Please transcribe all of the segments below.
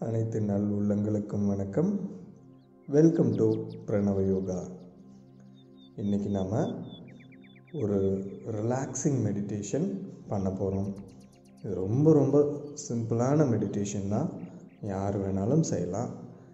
அனைத்து நல் உள்ளங்களுக்கும் வணக்கம் வெல்கம் டு பிரணவ யோகா இன்றைக்கி நாம் ஒரு ரிலாக்ஸிங் மெடிடேஷன் பண்ண போகிறோம் இது ரொம்ப ரொம்ப சிம்பிளான மெடிடேஷன் தான் யார் வேணாலும் செய்யலாம்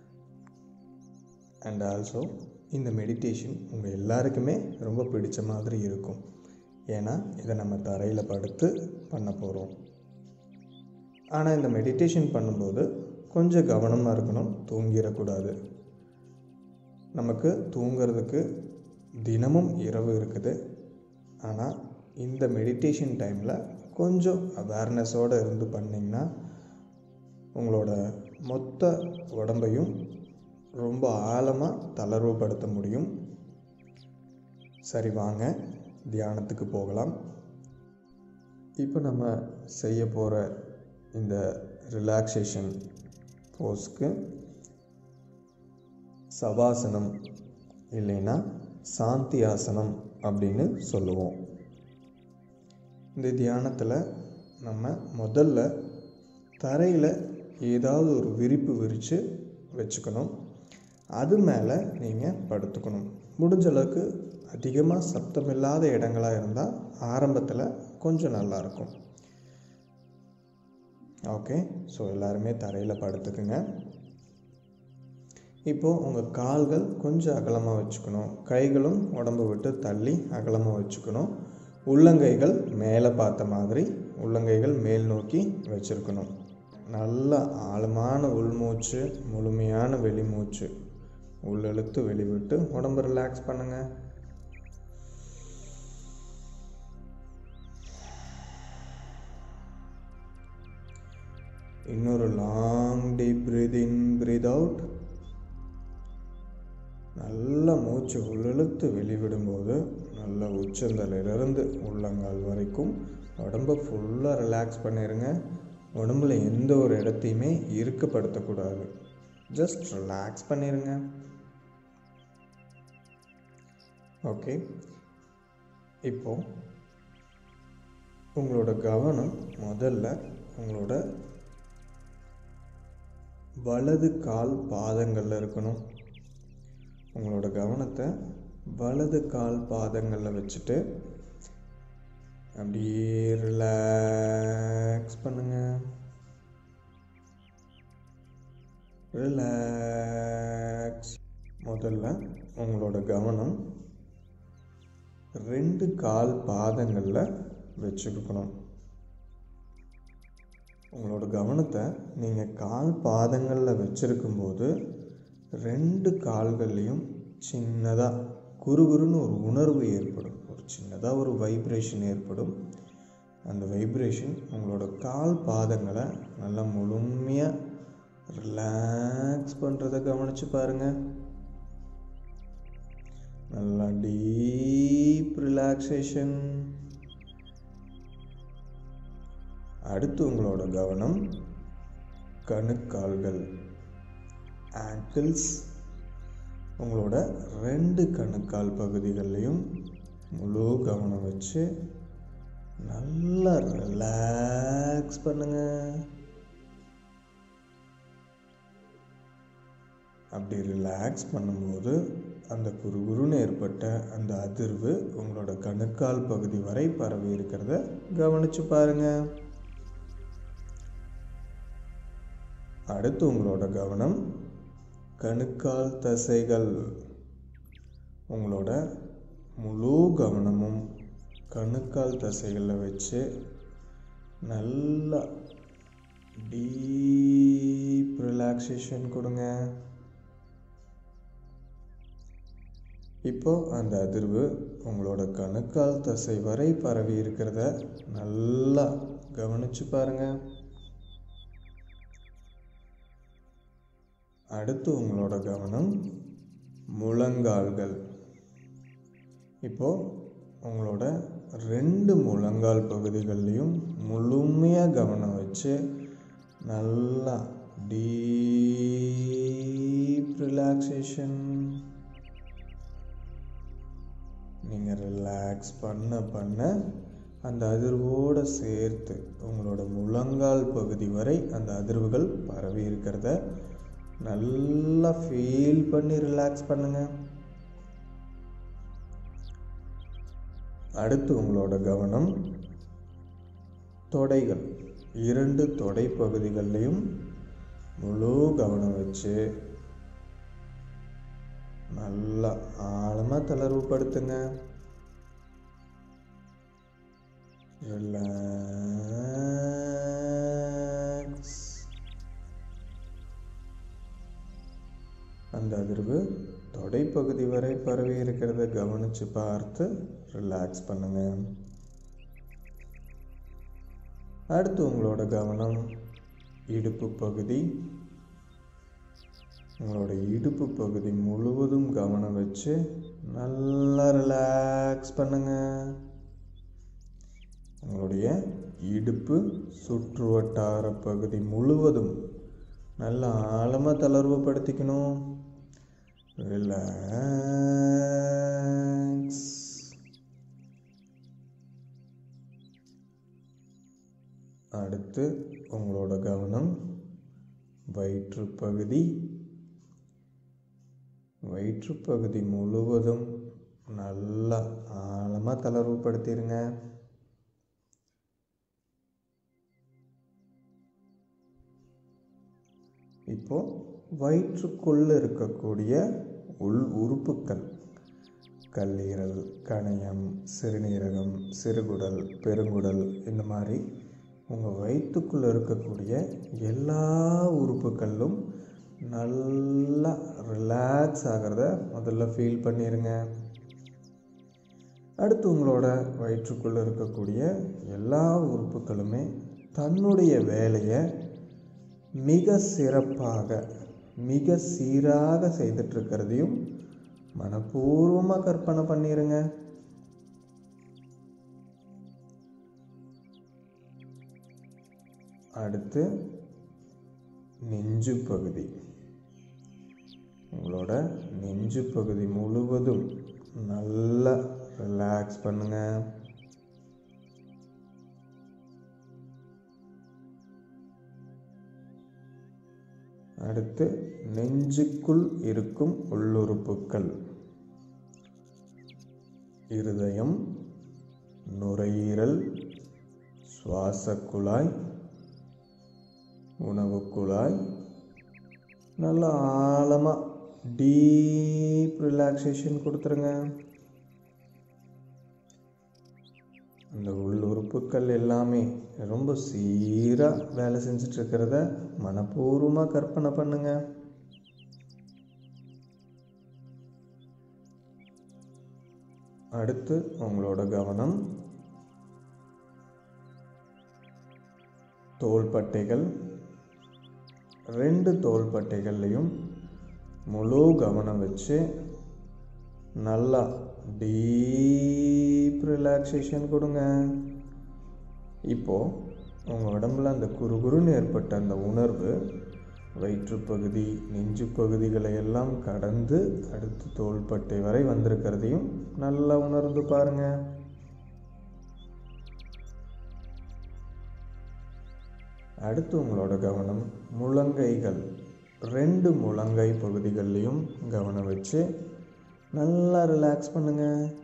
அண்ட் ஆல்சோ இந்த மெடிடேஷன் உங்கள் எல்லாருக்குமே ரொம்ப பிடிச்ச மாதிரி இருக்கும் ஏன்னா இதை நம்ம தரையில் படுத்து பண்ண போகிறோம் ஆனால் இந்த மெடிடேஷன் பண்ணும்போது கொஞ்சம் கவனமாக இருக்கணும் தூங்கிடக்கூடாது நமக்கு தூங்கிறதுக்கு தினமும் இரவு இருக்குது ஆனால் இந்த மெடிடேஷன் டைமில் கொஞ்சம் அவேர்னஸோடு இருந்து பண்ணிங்கன்னா உங்களோட மொத்த உடம்பையும் ரொம்ப ஆழமாக தளர்வுபடுத்த முடியும் சரி வாங்க தியானத்துக்கு போகலாம் இப்போ நம்ம செய்ய போகிற இந்த ரிலாக்ஸேஷன் போஸ்க்கு சவாசனம் இல்லைன்னா சாந்தி ஆசனம் அப்படின்னு சொல்லுவோம் இந்த தியானத்தில் நம்ம முதல்ல தரையில் ஏதாவது ஒரு விரிப்பு விரித்து வச்சுக்கணும் அது மேலே நீங்கள் படுத்துக்கணும் முடிஞ்ச அளவுக்கு அதிகமாக சப்தம் இல்லாத இடங்களாக இருந்தால் ஆரம்பத்தில் கொஞ்சம் நல்லாயிருக்கும் ஓகே ஸோ எல்லாருமே தரையில் படுத்துக்குங்க இப்போது உங்கள் கால்கள் கொஞ்சம் அகலமாக வச்சுக்கணும் கைகளும் உடம்பு விட்டு தள்ளி அகலமாக வச்சுக்கணும் உள்ளங்கைகள் மேலே பார்த்த மாதிரி உள்ளங்கைகள் மேல் நோக்கி வச்சுருக்கணும் நல்ல ஆழமான உள்மூச்சு முழுமையான வெளிமூச்சு உள்ளெழுத்து வெளிவிட்டு உடம்பு ரிலாக்ஸ் பண்ணுங்கள் இன்னொரு long deep breathe in breathe out நல்ல மூச்சு உள்ளெழுத்து வெளிவிடும்போது நல்ல உச்சந்தலிலிருந்து உள்ளங்கால் வரைக்கும் உடம்பை ஃபுல்லாக ரிலாக்ஸ் பண்ணிடுங்க உடம்புல எந்த ஒரு இடத்தையுமே இறுக்கப்படுத்தக்கூடாது ஜஸ்ட் ரிலாக்ஸ் பண்ணிடுங்க ஓகே இப்போ உங்களோட கவனம் முதல்ல உங்களோட வலது கால் பாதங்களில் இருக்கணும் உங்களோட கவனத்தை வலது கால் பாதங்களில் வச்சுட்டு அப்படியே ரிலாக்ஸ் பண்ணுங்க ரிலாக்ஸ் முதல்ல உங்களோட கவனம் ரெண்டு கால் பாதங்களில் வச்சுருக்கணும் உங்களோட கவனத்தை நீங்கள் கால் பாதங்களில் வச்சுருக்கும்போது ரெண்டு கால்கள்லேயும் சின்னதாக குறுகுறுன்னு ஒரு உணர்வு ஏற்படும் ஒரு சின்னதாக ஒரு வைப்ரேஷன் ஏற்படும் அந்த வைப்ரேஷன் உங்களோட கால் பாதங்களை நல்லா முழுமையாக ரிலாக்ஸ் பண்ணுறதை கவனித்து பாருங்கள் நல்லா டீப் ரிலாக்ஸேஷன் அடுத்து உங்களோட கவனம் கணுக்கால்கள் ஆங்கிள்ஸ் உங்களோட ரெண்டு கணுக்கால் பகுதிகள்லையும் முழு கவனம் வச்சு நல்லா ரிலாக்ஸ் பண்ணுங்க அப்படி ரிலாக்ஸ் பண்ணும்போது அந்த குறுகுறுன்னு ஏற்பட்ட அந்த அதிர்வு உங்களோட கணுக்கால் பகுதி வரை பரவி இருக்கிறத கவனிச்சு பாருங்கள் அடுத்து உங்களோட கவனம் கணுக்கால் தசைகள் உங்களோட முழு கவனமும் கணுக்கால் தசைகளில் வச்சு நல்லா டீப் ரிலாக்ஸேஷன் கொடுங்க இப்போ அந்த அதிர்வு உங்களோட கணுக்கால் தசை வரை பரவி இருக்கிறத நல்லா கவனிச்சு பாருங்கள் அடுத்து உங்களோட கவனம் முழங்கால்கள் இப்போது உங்களோட ரெண்டு முழங்கால் பகுதிகள்லையும் முழுமையாக கவனம் வச்சு நல்லா டீப் ரிலாக்ஸேஷன் நீங்கள் ரிலாக்ஸ் பண்ண பண்ண அந்த அதிர்வோடு சேர்த்து உங்களோட முழங்கால் பகுதி வரை அந்த அதிர்வுகள் பரவி இருக்கிறத நல்லா ஃபீல் பண்ணி ரிலாக்ஸ் பண்ணுங்க அடுத்து உங்களோட கவனம் தொடைகள் இரண்டு தொடை பகுதிகள்லையும் முழு கவனம் வச்சு நல்லா ஆழமாக தளர்வுபடுத்துங்க ரிலாக்ஸ் அந்த அதிர்வு தொடைப்பகுதி வரை பரவி இருக்கிறத கவனித்து பார்த்து ரிலாக்ஸ் பண்ணுங்க அடுத்து உங்களோட கவனம் இடுப்பு பகுதி உங்களோட இடுப்பு பகுதி முழுவதும் கவனம் வச்சு நல்லா ரிலாக்ஸ் பண்ணுங்க உங்களுடைய இடுப்பு சுற்று வட்டார பகுதி முழுவதும் நல்லா ஆழமாக தளர்வுபடுத்திக்கணும் ரிலாக்ஸ் அடுத்து உங்களோட கவனம் வயிற்றுப்பகுதி வயிற்றுப்பகுதி முழுவதும் நல்லா ஆழமாக தளர்வுபடுத்திடுங்க இப்போ வயிற்றுக்குள்ள இருக்கக்கூடிய உள் உறுப்புக்கள் கல்லீரல் கணையம் சிறுநீரகம் சிறுகுடல் பெருங்குடல் இந்த மாதிரி உங்கள் வயிற்றுக்குள்ளே இருக்கக்கூடிய எல்லா உறுப்புகளிலும் நல்லா ரிலாக்ஸ் ஆகிறத முதல்ல ஃபீல் பண்ணிடுங்க அடுத்து உங்களோட வயிற்றுக்குள்ளே இருக்கக்கூடிய எல்லா உறுப்புகளுமே தன்னுடைய வேலையை மிக சிறப்பாக மிக சீராக செய்துட்ருக்கிறதையும் மனப்பூர்வமாக கற்பனை பண்ணிடுங்க அடுத்து நெஞ்சு பகுதி உங்களோட நெஞ்சு பகுதி முழுவதும் நல்லா ரிலாக்ஸ் பண்ணுங்க அடுத்து நெஞ்சுக்குள் இருக்கும் உள்ளுறுப்புக்கள் இருதயம் நுரையீரல் சுவாச குழாய் உணவு குழாய் நல்லா ஆழமாக டீப் ரிலாக்ஸேஷன் கொடுத்துருங்க அந்த உள் உறுப்புக்கள் எல்லாமே ரொம்ப சீராக வேலை செஞ்சிட்ருக்கிறத மனப்பூர்வமாக கற்பனை பண்ணுங்க அடுத்து உங்களோட கவனம் தோள்பட்டைகள் ரெண்டு தோள்பட்டைகள்லையும் முழு கவனம் வச்சு நல்லா டீப் ரிலாக்ஸேஷன் கொடுங்க இப்போது உங்கள் உடம்புல அந்த குறுகுறுன்னு ஏற்பட்ட அந்த உணர்வு வயிற்றுப்பகுதி நெஞ்சு பகுதிகளை எல்லாம் கடந்து அடுத்து தோள்பட்டை வரை வந்திருக்கிறதையும் நல்லா உணர்ந்து பாருங்கள் அடுத்து உங்களோட கவனம் முழங்கைகள் ரெண்டு முழங்கை பகுதிகள்லையும் கவனம் வச்சு நல்லா ரிலாக்ஸ் பண்ணுங்க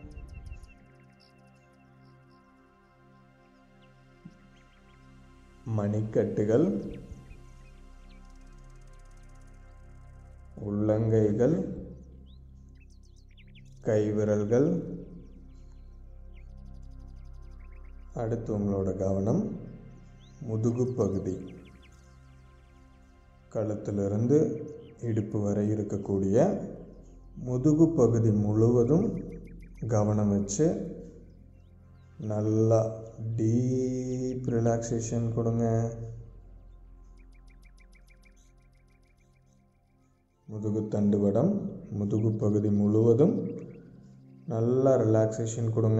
மணிக்கட்டுகள் உள்ளங்கைகள் கைவிரல்கள் அடுத்து உங்களோட கவனம் முதுகு பகுதி கழுத்திலிருந்து இடுப்பு வரை இருக்கக்கூடிய முதுகு பகுதி முழுவதும் கவனம் வச்சு நல்லா டீப் ரிலாக்ஸேஷன் கொடுங்க முதுகு தண்டுவடம் முதுகு பகுதி முழுவதும் நல்லா ரிலாக்ஸேஷன் கொடுங்க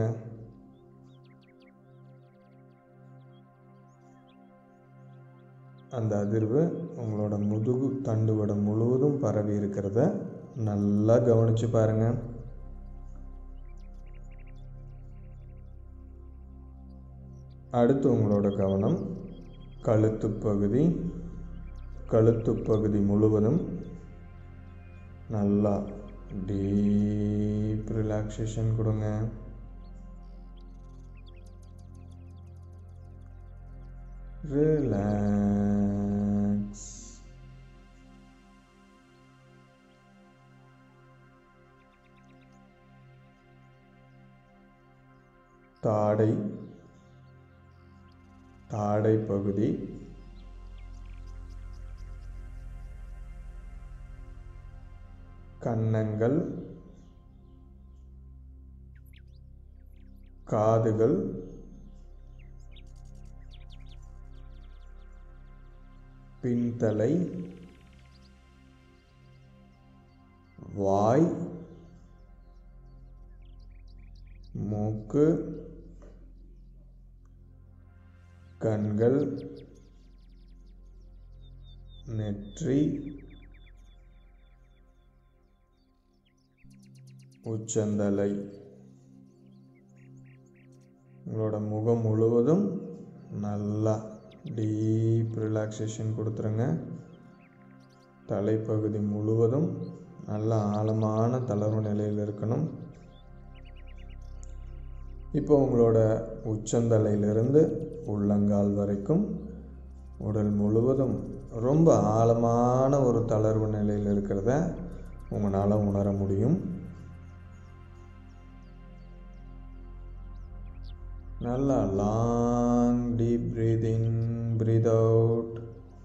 அந்த அதிர்வு உங்களோட முதுகு தண்டுவடம் முழுவதும் பரவி இருக்கிறத நல்லா கவனித்து பாருங்கள் அடுத்து உங்களோட கவனம் கழுத்து பகுதி கழுத்து பகுதி முழுவதும் நல்லா டீப் ரிலாக்ஸேஷன் கொடுங்க ரிலாக்ஸ் தாடை தாடை பகுதி கன்னங்கள் காதுகள் பின்தலை வாய் மூக்கு கண்கள் நெற்றி உச்சந்தலை உங்களோட முகம் முழுவதும் நல்லா டீப் ரிலாக்ஸேஷன் கொடுத்துருங்க தலைப்பகுதி முழுவதும் நல்ல ஆழமான தளர்வு நிலையில் இருக்கணும் இப்போ உங்களோட உச்சந்தலையிலிருந்து உள்ளங்கால் வரைக்கும் உடல் முழுவதும் ரொம்ப ஆழமான ஒரு தளர்வு நிலையில் இருக்கிறத உங்களால் உணர முடியும் நல்லா long deep breathe in breathe out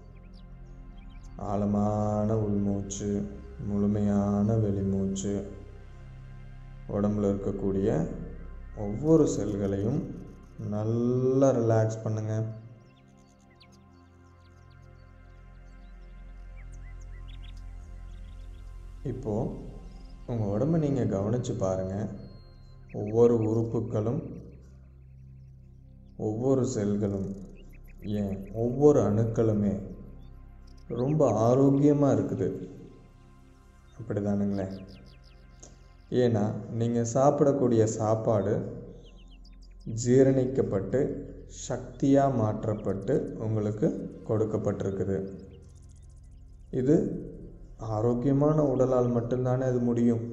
ஆழமான உள்மூச்சு முழுமையான வெளிமூச்சு உடம்புல இருக்கக்கூடிய ஒவ்வொரு செல்களையும் நல்லா ரிலாக்ஸ் பண்ணுங்க இப்போது உங்கள் உடம்பை நீங்கள் கவனித்து பாருங்கள் ஒவ்வொரு உறுப்புகளும் ஒவ்வொரு செல்களும் ஏன் ஒவ்வொரு அணுக்களுமே ரொம்ப ஆரோக்கியமாக இருக்குது அப்படி தானுங்களே ஏன்னா நீங்கள் சாப்பிடக்கூடிய சாப்பாடு ஜீரணிக்கப்பட்டு சக்தியாக மாற்றப்பட்டு உங்களுக்கு கொடுக்கப்பட்டிருக்குது இது ஆரோக்கியமான உடலால் மட்டும்தானே அது முடியும்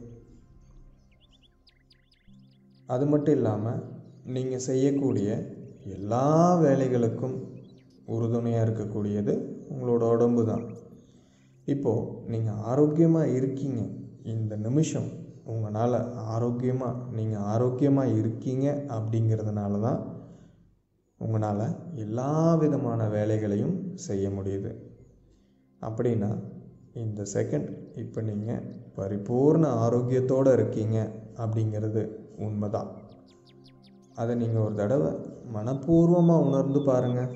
அது மட்டும் இல்லாமல் நீங்கள் செய்யக்கூடிய எல்லா வேலைகளுக்கும் உறுதுணையாக இருக்கக்கூடியது உங்களோட உடம்பு தான் இப்போது நீங்கள் ஆரோக்கியமாக இருக்கீங்க இந்த நிமிஷம் உங்களால் ஆரோக்கியமாக நீங்கள் ஆரோக்கியமாக இருக்கீங்க அப்படிங்கிறதுனால தான் உங்களால் எல்லா விதமான வேலைகளையும் செய்ய முடியுது அப்படின்னா இந்த செகண்ட் இப்போ நீங்கள் பரிபூர்ண ஆரோக்கியத்தோடு இருக்கீங்க அப்படிங்கிறது உண்மைதான் அதை நீங்கள் ஒரு தடவை மனப்பூர்வமாக உணர்ந்து பாருங்கள்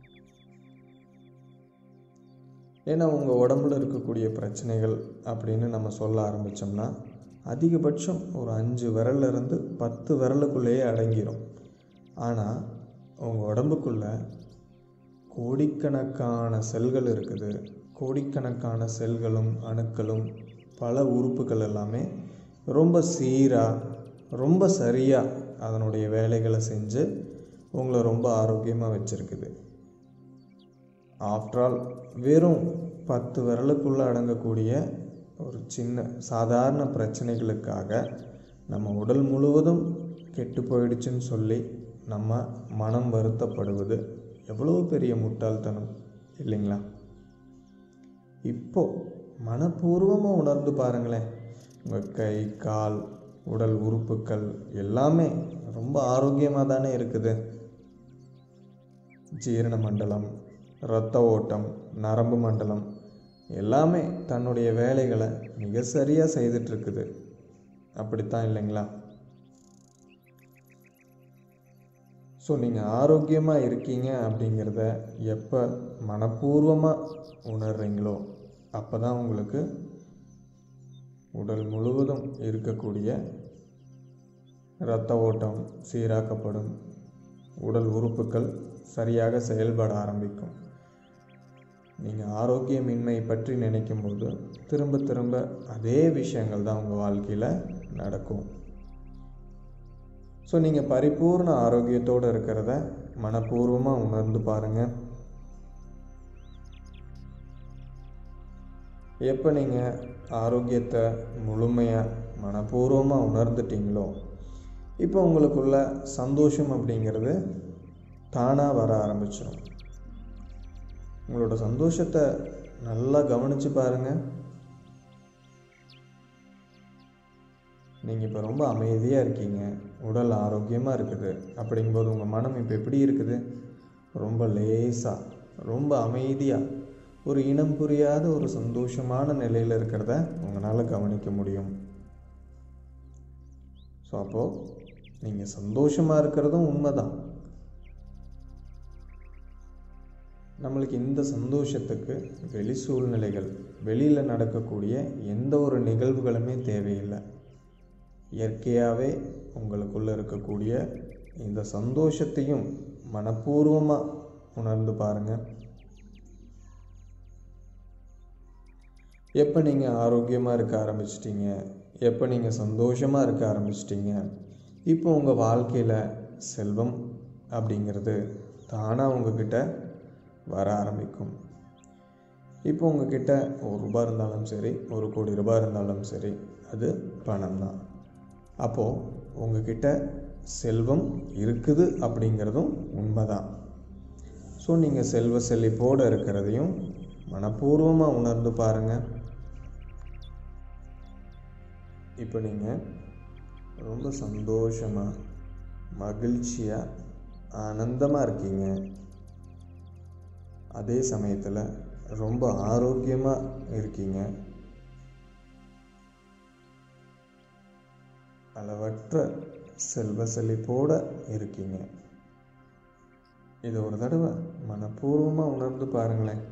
ஏன்னா உங்கள் உடம்புல இருக்கக்கூடிய பிரச்சனைகள் அப்படின்னு நம்ம சொல்ல ஆரம்பித்தோம்னா அதிகபட்சம் ஒரு அஞ்சு விரல்ல இருந்து பத்து விரலுக்குள்ளேயே அடங்கிடும் ஆனால் உங்கள் உடம்புக்குள்ள கோடிக்கணக்கான செல்கள் இருக்குது கோடிக்கணக்கான செல்களும் அணுக்களும் பல உறுப்புகள் எல்லாமே ரொம்ப சீராக ரொம்ப சரியாக அதனுடைய வேலைகளை செஞ்சு உங்களை ரொம்ப ஆரோக்கியமாக வச்சுருக்குது ஆஃப்டரால் வெறும் பத்து விரலுக்குள்ளே அடங்கக்கூடிய ஒரு சின்ன சாதாரண பிரச்சனைகளுக்காக நம்ம உடல் முழுவதும் கெட்டு போயிடுச்சுன்னு சொல்லி நம்ம மனம் வருத்தப்படுவது எவ்வளோ பெரிய முட்டாள்தனம் இல்லைங்களா இப்போ மனப்பூர்வமாக உணர்ந்து பாருங்களேன் உங்கள் கை கால் உடல் உறுப்புகள் எல்லாமே ரொம்ப ஆரோக்கியமாக தானே இருக்குது ஜீரண மண்டலம் இரத்த ஓட்டம் நரம்பு மண்டலம் எல்லாமே தன்னுடைய வேலைகளை மிக சரியாக செய்துட்ருக்குது அப்படித்தான் இல்லைங்களா ஸோ நீங்கள் ஆரோக்கியமாக இருக்கீங்க அப்படிங்கிறத எப்போ மனப்பூர்வமாக உணர்றீங்களோ அப்போ தான் உங்களுக்கு உடல் முழுவதும் இருக்கக்கூடிய இரத்த ஓட்டம் சீராக்கப்படும் உடல் உறுப்புகள் சரியாக செயல்பட ஆரம்பிக்கும் நீங்கள் ஆரோக்கியமின்மை பற்றி நினைக்கும்போது திரும்ப திரும்ப அதே விஷயங்கள் தான் உங்கள் வாழ்க்கையில் நடக்கும் ஸோ நீங்கள் பரிபூர்ண ஆரோக்கியத்தோடு இருக்கிறத மனப்பூர்வமாக உணர்ந்து பாருங்கள் எப்போ நீங்கள் ஆரோக்கியத்தை முழுமையாக மனப்பூர்வமாக உணர்ந்துட்டீங்களோ இப்போ உங்களுக்குள்ள சந்தோஷம் அப்படிங்கிறது தானாக வர ஆரம்பிச்சிடும் உங்களோட சந்தோஷத்தை நல்லா கவனித்து பாருங்கள் நீங்கள் இப்போ ரொம்ப அமைதியாக இருக்கீங்க உடல் ஆரோக்கியமாக இருக்குது அப்படிங்கும்போது உங்கள் மனம் இப்போ எப்படி இருக்குது ரொம்ப லேசாக ரொம்ப அமைதியாக ஒரு இனம் புரியாத ஒரு சந்தோஷமான நிலையில் இருக்கிறத உங்களால் கவனிக்க முடியும் ஸோ அப்போது நீங்கள் சந்தோஷமாக இருக்கிறதும் உண்மைதான் நம்மளுக்கு இந்த சந்தோஷத்துக்கு வெளி சூழ்நிலைகள் வெளியில் நடக்கக்கூடிய எந்த ஒரு நிகழ்வுகளுமே தேவையில்லை இயற்கையாகவே உங்களுக்குள்ளே இருக்கக்கூடிய இந்த சந்தோஷத்தையும் மனப்பூர்வமாக உணர்ந்து பாருங்கள் எப்போ நீங்கள் ஆரோக்கியமாக இருக்க ஆரம்பிச்சிட்டீங்க எப்போ நீங்கள் சந்தோஷமாக இருக்க ஆரம்பிச்சிட்டீங்க இப்போ உங்கள் வாழ்க்கையில் செல்வம் அப்படிங்கிறது தானாக உங்ககிட்ட வர ஆரம்பிக்கும் இப்போ உங்ககிட்ட ஒரு ரூபா இருந்தாலும் சரி ஒரு கோடி ரூபாய் இருந்தாலும் சரி அது பணம் தான் அப்போது உங்ககிட்ட செல்வம் இருக்குது அப்படிங்கிறதும் உண்மைதான் ஸோ நீங்கள் செல்வ செழிப்போடு இருக்கிறதையும் மனப்பூர்வமாக உணர்ந்து பாருங்கள் இப்போ நீங்கள் ரொம்ப சந்தோஷமாக மகிழ்ச்சியாக ஆனந்தமாக இருக்கீங்க அதே சமயத்தில் ரொம்ப ஆரோக்கியமாக இருக்கீங்க அளவற்ற செல்வ செழிப்போடு இருக்கீங்க இதை ஒரு தடவை மனப்பூர்வமாக உணர்ந்து பாருங்களேன்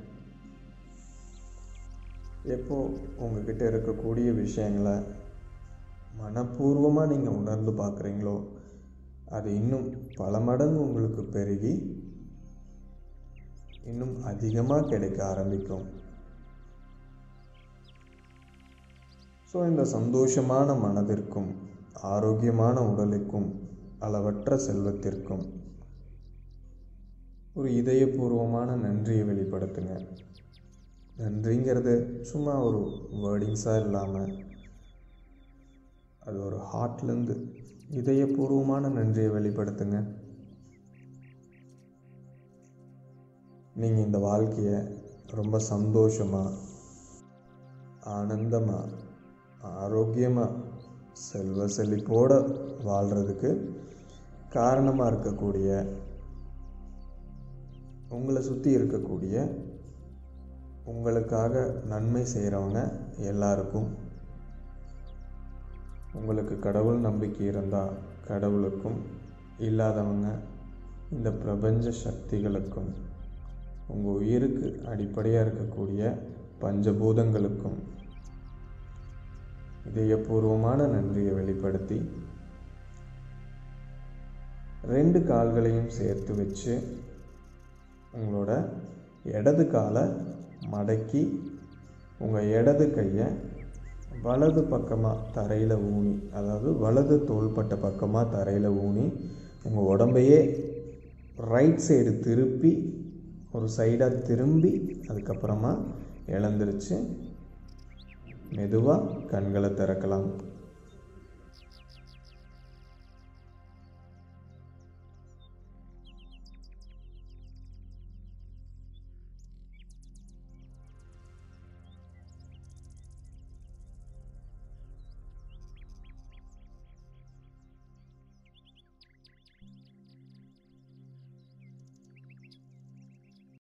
எப்போ உங்ககிட்ட இருக்கக்கூடிய விஷயங்களை மனப்பூர்வமாக நீங்கள் உணர்ந்து பார்க்குறீங்களோ அது இன்னும் பல மடங்கு உங்களுக்கு பெருகி இன்னும் அதிகமாக கிடைக்க ஆரம்பிக்கும் ஸோ இந்த சந்தோஷமான மனதிற்கும் ஆரோக்கியமான உடலுக்கும் அளவற்ற செல்வத்திற்கும் ஒரு இதயபூர்வமான நன்றியை வெளிப்படுத்துங்க நன்றிங்கிறது சும்மா ஒரு வேர்டிங்ஸாக இல்லாமல் அது ஒரு ஹார்ட்லேருந்து இதயபூர்வமான நன்றியை வெளிப்படுத்துங்க நீங்கள் இந்த வாழ்க்கையை ரொம்ப சந்தோஷமாக ஆனந்தமாக ஆரோக்கியமாக செல்வ செழிப்போடு வாழ்கிறதுக்கு காரணமாக இருக்கக்கூடிய உங்களை சுற்றி இருக்கக்கூடிய உங்களுக்காக நன்மை செய்கிறவங்க எல்லாருக்கும் உங்களுக்கு கடவுள் நம்பிக்கை இருந்தால் கடவுளுக்கும் இல்லாதவங்க இந்த பிரபஞ்ச சக்திகளுக்கும் உங்கள் உயிருக்கு அடிப்படையாக இருக்கக்கூடிய பஞ்சபூதங்களுக்கும் இதயபூர்வமான நன்றியை வெளிப்படுத்தி ரெண்டு கால்களையும் சேர்த்து வச்சு உங்களோட இடது காலை மடக்கி உங்கள் இடது கையை வலது பக்கமாக தரையில் ஊனி அதாவது வலது தோள்பட்ட பக்கமாக தரையில் ஊனி உங்கள் உடம்பையே ரைட் சைடு திருப்பி ஒரு சைடாக திரும்பி அதுக்கப்புறமா இழந்துருச்சு மெதுவாக கண்களை திறக்கலாம்